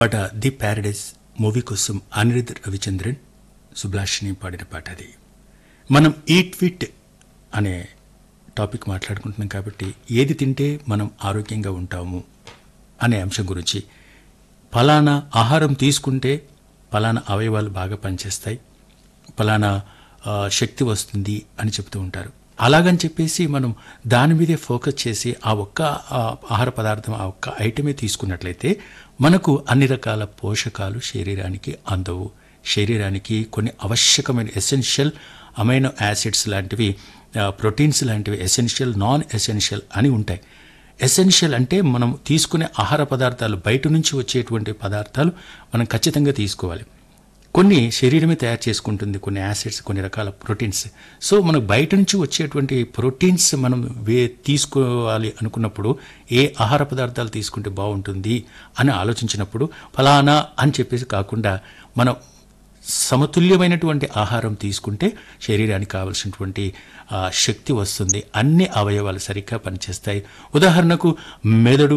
పాట the Paradise movie కోసం అనిరుద్ రవిచంద్రన్ సుభాషిని పాడిన పాట అది మనం ఈట్ ఫిట్ అనే టాపిక్ మాట్లాడుకుంటున్నాం కాబట్టి ఏది తింటే మనం ఆరోగ్యంగా ఉంటాము అనే అంశం గురించి ఫలానా ఆహారం తీసుకుంటే ఫలానా అవయవాలు బాగా పనిచేస్తాయి ఫలానా ఆ, శక్తి వస్తుంది అని చెప్తూ ఉంటారు అలాగని చెప్పేసి మనం దాని మీదే ఫోకస్ చేసి ఆ ఒక్క ఆ, ఆహార పదార్థం ఆ ఒక్క ఐటమే తీసుకున్నట్లయితే మనకు అన్ని రకాల పోషకాలు శరీరానికి అందవు శరీరానికి కొన్ని ఆవశ్యకమైన ఎసెన్షియల్ అమైనో యాసిడ్స్ లాంటివి ఆ, ప్రోటీన్స్ లాంటివి ఎసెన్షియల్ నాన్ ఎసెన్షియల్ అని ఉంటాయి ఎసెన్షియల్ అంటే మనం తీసుకునే ఆహార పదార్థాలు బయట నుంచి వచ్చేటువంటి పదార్థాలు మనం ఖచ్చితంగా తీసుకోవాలి కొన్ని శరీరమే తయారు చేసుకుంటుంది కొన్ని యాసిడ్స్ కొన్ని రకాల ప్రోటీన్స్ సో మనకు బయట నుంచి వచ్చేటువంటి ప్రోటీన్స్ మనం వే తీసుకోవాలి అనుకున్నప్పుడు ఏ ఆహార పదార్థాలు తీసుకుంటే బాగుంటుంది అని ఆలోచించినప్పుడు ఫలానా అని చెప్పేసి కాకుండా మనం సమతుల్యమైనటువంటి ఆహారం తీసుకుంటే శరీరానికి కావలసినటువంటి ఆ, శక్తి వస్తుంది అన్ని అవయవాలు సరిగ్గా పనిచేస్తాయి ఉదాహరణకు మెదడు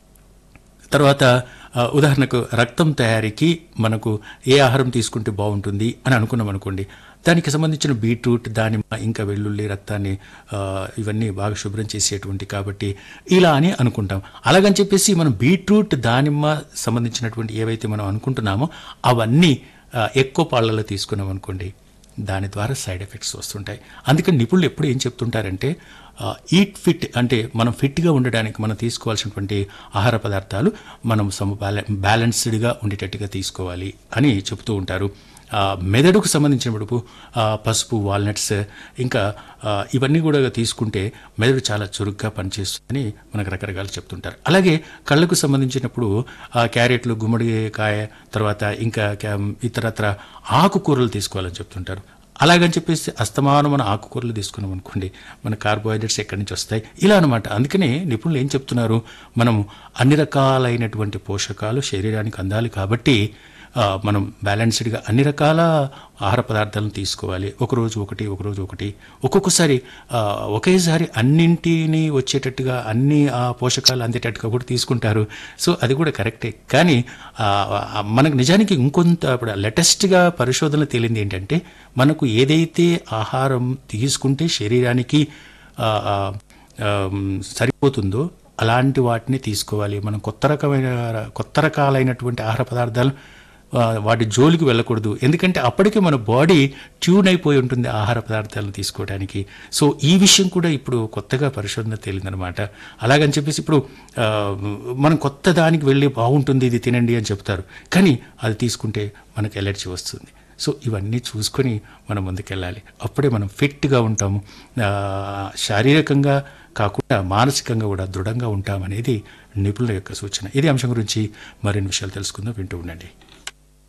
తర్వాత ఆ, ఉదాహరణకు రక్తం తయారీకి మనకు ఏ ఆహారం తీసుకుంటే బాగుంటుంది అని అనుకున్నాం అనుకోండి దానికి సంబంధించిన బీట్రూట్ దానిమ్మ ఇంకా వెల్లుల్లి రక్తాన్ని ఆ, ఇవన్నీ బాగా శుభ్రం చేసేటువంటి కాబట్టి ఇలా అని అనుకుంటాం అలాగని చెప్పేసి మనం బీట్రూట్ దానిమ్మ సంబంధించినటువంటి ఏవైతే మనం అనుకుంటున్నామో అవన్నీ ఆ, ఎక్కువ పాళ్ళలో తీసుకున్నాం అనుకోండి దాని ద్వారా సైడ్ ఎఫెక్ట్స్ వస్తుంటాయి అందుకని నిపుణులు ఎప్పుడు ఏం చెప్తుంటారంటే ఈట్ ఫిట్ అంటే మనం ఫిట్గా ఉండడానికి మనం తీసుకోవాల్సినటువంటి ఆహార పదార్థాలు మనం సమ బ్యాలెన్స్డ్గా ఉండేటట్టుగా తీసుకోవాలి అని చెప్తూ ఉంటారు ఆ, మెదడుకు సంబంధించినప్పుడు ఆ, పసుపు వాల్నట్స్ ఇంకా ఆ, ఇవన్నీ కూడా తీసుకుంటే మెదడు చాలా చురుగ్గా పనిచేస్తుందని మనకు రకరకాలు చెప్తుంటారు అలాగే కళ్ళకు సంబంధించినప్పుడు ఆ, క్యారెట్లు గుమ్మడికాయ తర్వాత ఇంకా క్యా- ఇతరత్ర ఆకుకూరలు తీసుకోవాలని చెప్తుంటారు అలాగని చెప్పేసి అస్తమానం మన ఆకుకూరలు తీసుకున్నాం అనుకోండి మన కార్బోహైడ్రేట్స్ ఎక్కడి నుంచి వస్తాయి ఇలా అనమాట అందుకనే నిపుణులు ఏం చెప్తున్నారు మనం అన్ని రకాలైనటువంటి పోషకాలు శరీరానికి అందాలి కాబట్టి ఆ, మనం బ్యాలెన్స్డ్గా అన్ని రకాల ఆహార పదార్థాలను తీసుకోవాలి ఒకరోజు ఒకటి ఒకరోజు ఒకటి ఒక్కొక్కసారి ఆ, ఒకేసారి అన్నింటినీ వచ్చేటట్టుగా అన్ని ఆ పోషకాలు అందేటట్టుగా కూడా తీసుకుంటారు సో అది కూడా కరెక్టే కానీ ఆ, ఆ, మనకు నిజానికి ఇంకొంత ఇప్పుడు లేటెస్ట్గా పరిశోధనలు తేలింది ఏంటంటే మనకు ఏదైతే ఆహారం తీసుకుంటే శరీరానికి ఆ, ఆ, ఆ, సరిపోతుందో అలాంటి వాటిని తీసుకోవాలి మనం కొత్త రకమైన కొత్త రకాలైనటువంటి ఆహార పదార్థాలు ఆ, వాటి జోలికి వెళ్ళకూడదు ఎందుకంటే అప్పటికే మన బాడీ ట్యూన్ అయిపోయి ఉంటుంది ఆహార పదార్థాలను తీసుకోవడానికి సో ఈ విషయం కూడా ఇప్పుడు కొత్తగా పరిశోధన తేలిందనమాట అలాగని చెప్పేసి ఇప్పుడు ఆ, మనం కొత్త దానికి వెళ్ళి బాగుంటుంది ఇది తినండి అని చెప్తారు కానీ అది తీసుకుంటే మనకు ఎలర్జీ వస్తుంది సో ఇవన్నీ చూసుకొని మనం ముందుకెళ్ళాలి అప్పుడే మనం ఫిట్గా ఉంటాము ఆ, శారీరకంగా కాకుండా మానసికంగా కూడా దృఢంగా ఉంటామనేది నిపుణుల యొక్క సూచన ఇదే అంశం గురించి మరిన్ని విషయాలు తెలుసుకుందాం వింటూ ఉండండి